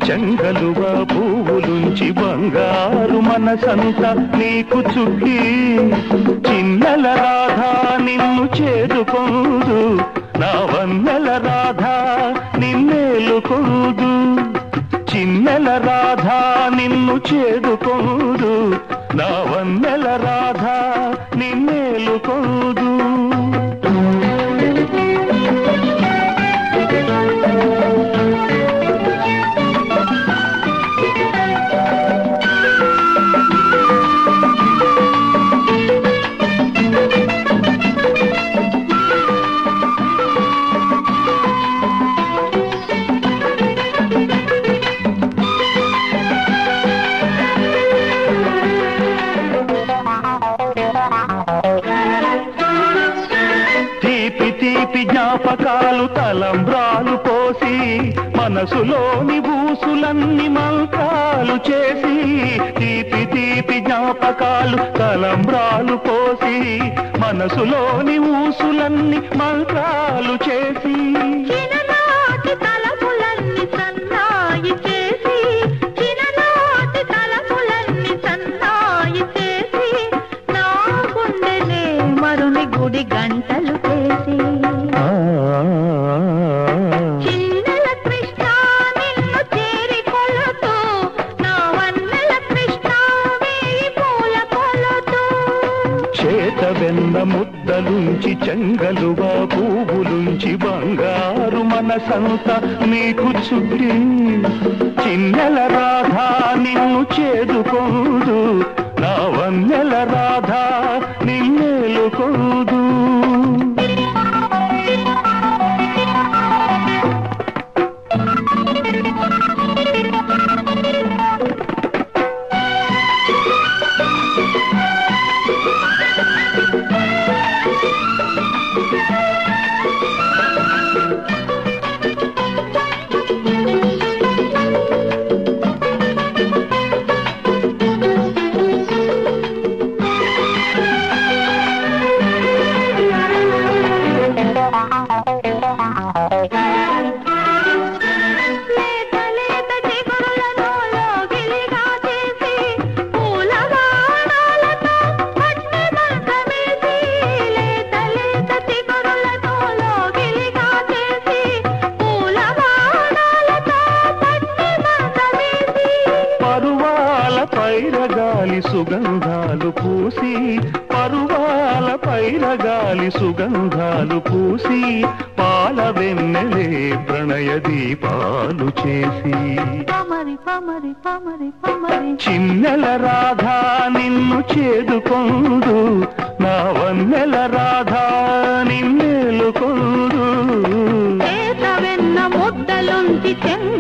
చెంగలువ పువ్వులుంచి బంగారు మనసంత నీకు చుక్కి చిన్నెల రాధా నిన్ను చేదుకోదు నా వన్నెల రాధా నిన్నేలుకోదు చిన్నెల రాధా నిన్ను చేదుకోదు నా వన్నెల రాధా నిన్నేలుకోదు తీపి తీపి జ్ఞాపకాలు తలంబ్రాలు పోసి మనసులోని బూసులన్నీ మంత్రాలు చేసి తీపి తీపి జ్ఞాపకాలు తలంబ్రాలు పోసి మనసులోని ఊసులన్నీ మంత్రాలు చేసి చిన్ననాటి తలపులన్నీ సన్నాయి చేసి చిన్ననాటి తలపులన్నీ సన్నాయి చేసి నా గుండెనే మరుని గుడి గంటలు చేసి ఆ, చిన్నెల కృష్ణ నిన్ను చేరి కొలుతూ నా వన్నెల కృష్ణ వేయి పూల కొలుతూ చేత వెన్న ముద్దలుంచి చెంగలువ పువ్వులుంచి బంగారు మనసంత నీకు చుట్టి చిన్నెల రాధా నిన్ను చేదుకోదు నా వన్నెల రాధా నిన్నేలుకోదు లేత లేత చిగురులను లోగిలిగా చేసి పూల బాణాలతో పట్టి మంచమేసి లేత లేత చిగురులను లోగిలిగా చేసి పూల బాణాలతో పట్టి మంచమేసి పరువాల పైరగాలి సుగంధాలు పూసి పరువాల పైరగాలి సుగంధాలు పూసి పాల వెన్నెలే ప్రణయ దీపాలు చేసి పమరి పమరి పమరి పమరి చిన్నెల రాధా నిన్ను చేదుకొందు నా వన్నెల రాధా నిన్నేలుకొందు చేత వెన్న ముద్దలుంచి చెంగ